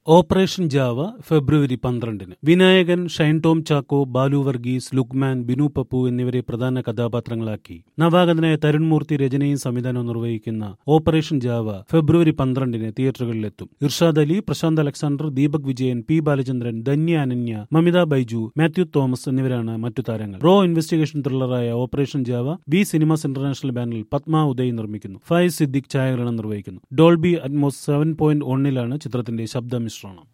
operation Java February പന്ത്രണ്ടിന് Vinayakan Shine Tom Chacko Balu Varghese Lukman Binu Pappu എന്നിവരെ പ്രധാന കഥാപാത്രങ്ങളാക്കി നവാഗതനായ തരുൺമൂർത്തി രചനയും സംവിധാനവും നിർവഹിക്കുന്ന ഓപ്പറേഷൻ ജാവ ഫെബ്രുവരി പന്ത്രണ്ടിന് തിയേറ്ററുകളിലെത്തും Irshad Ali Prashanth Alexander Deepak Vijayan P Balachandran Dhanya Ananya Mamitha Baiju Mathew Thomas എന്നിവരാണ് മറ്റു താരങ്ങൾ റോ ഇൻവെസ്റ്റിഗേഷൻ ത്രില്ലറായ operation Java V cinemas international ബാനറിൽ പത്മ ഉദയ് നിർമ്മിക്കുന്നു ഫൈസ് സിദ്ദിഖ് ഛായാഗ്രഹണം നിർവഹിക്കുന്നു ഡോൾബി അറ്റ്മോസ് സെവൻ പോയിന്റ് ഒന്നിലാണ് ചിത്രത്തിന്റെ ശബ്ദമിശ്രണം